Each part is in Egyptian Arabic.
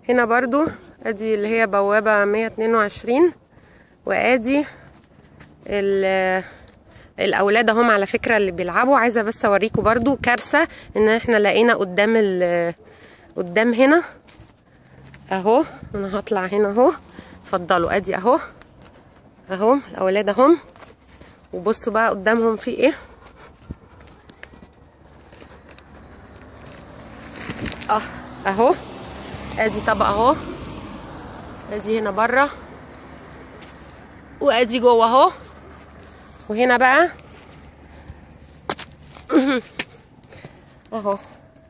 هنا برضو ادي اللي هي بوابة 122 وادي ال- الاولاد اهم على فكرة اللي بيلعبوا عايزة بس اوريكم برضو كارثة ان احنا لقينا قدام ال قدام هنا اهو انا هطلع هنا اهو اتفضلوا ادي اهو اهو الاولاد اهم وبصوا بقى قدامهم في ايه اه اهو ادي طبق اهو ادي هنا بره وادي جوه اهو وهنا بقى اهو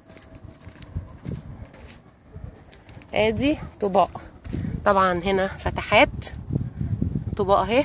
ادي طباق طبعا هنا فتحات طباق اهي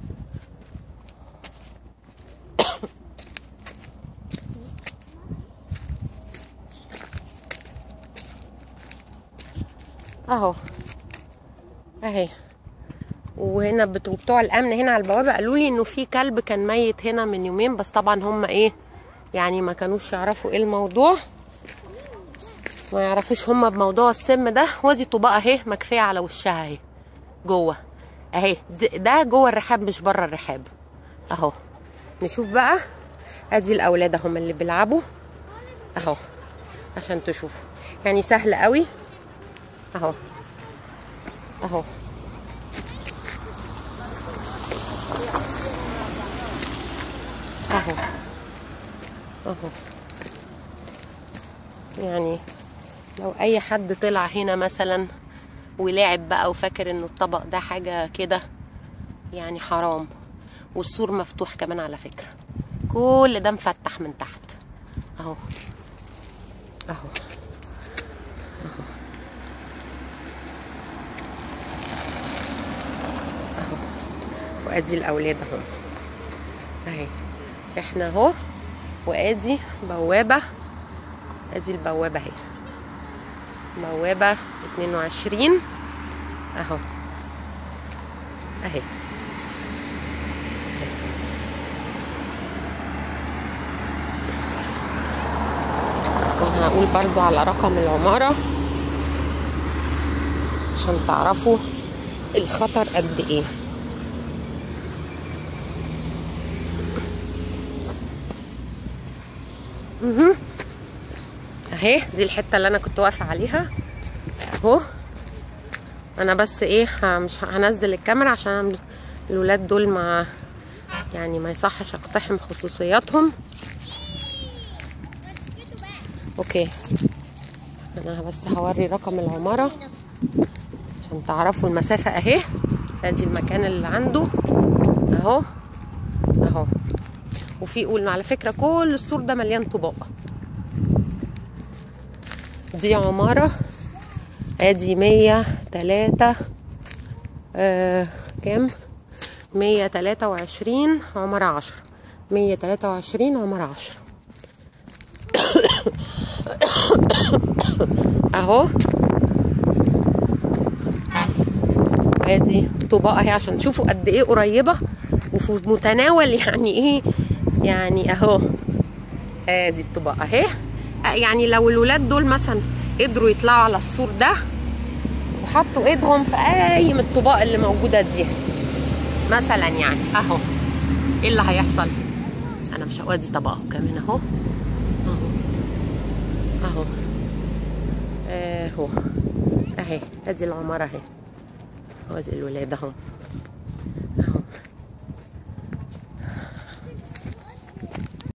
اهو اهي وهنا بت- بتوع الامن هنا على البوابه قالوا لي انه في كلب كان ميت هنا من يومين بس طبعا هم ايه يعني ما كانوش يعرفوا ايه الموضوع ما يعرفوش هم بموضوع السم ده ودي طبقه اهي مكفيه على وشها اهي جوه اهي د- ده جوه الرحاب مش بره الرحاب اهو نشوف بقى ادي الاولاد هم اللي بيلعبوا اهو عشان تشوفوا يعني سهل قوي اهو اهو اهو اهو يعني لو اي حد طلع هنا مثلا ولعب بقى وفاكر انه الطبق ده حاجة كده يعني حرام والسور مفتوح كمان على فكرة كل ده مفتح من تحت اهو اهو وادي الاولاد اهو اهي احنا اهو وادي بوابه ادي البوابه اهي بوابه 22 اهو اهي وهقول برضو على رقم العمارة عشان تعرفوا الخطر قد ايه مهم. اهي دي الحته اللي انا كنت واقفه عليها اهو انا بس ايه ه- مش هنزل الكاميرا عشان الولاد دول ما يعني ما يصحش اقتحم خصوصياتهم اوكي انا بس هوري رقم العماره عشان تعرفوا المسافه اهي ادي المكان اللي عنده اهو اهو وفي قول على فكرة كل السور ده مليان طباق دي عمارة ادي مية تلاتة آه كام مية تلاتة وعشرين عمارة عشرة مية تلاتة وعشرين عمارة عشرة اهو ادي طباق اهي عشان تشوفوا قد ايه قريبه وفي متناول يعني ايه يعني اهو ادي الطباق اهي يعني لو الولاد دول مثلا قدروا يطلعوا على السور ده وحطوا ايدهم في اي من الطباق اللي موجوده دي مثلا يعني اهو ايه اللي هيحصل انا مش هودي طبق اهو كمان اهو اهو اهو اهو اهي ادي العماره اهي وادي الولاد اهو اهو